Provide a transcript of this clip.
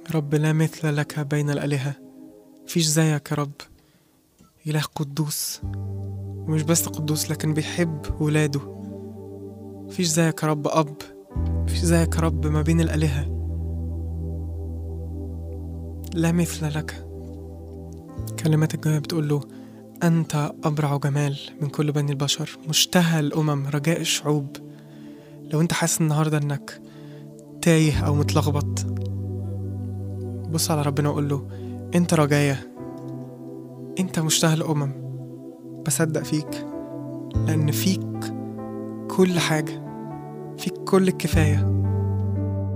رب لا مثل لك بين الآلهة فيش زيك يا رب إله قدوس ومش بس قدوس لكن بيحب ولاده فيش زيك يا رب أب فيش زيك يا رب ما بين الآلهة لا مثل لك كلمات الجاية بتقول له أنت أبرع جمال من كل بني البشر مشتهى الأمم رجاء الشعوب لو أنت حاسس النهاردة إنك تايه أو متلخبط بص على ربنا وقول له أنت رجايا أنت مشتهى الأمم بصدق فيك لأن فيك كل حاجة فيك كل الكفاية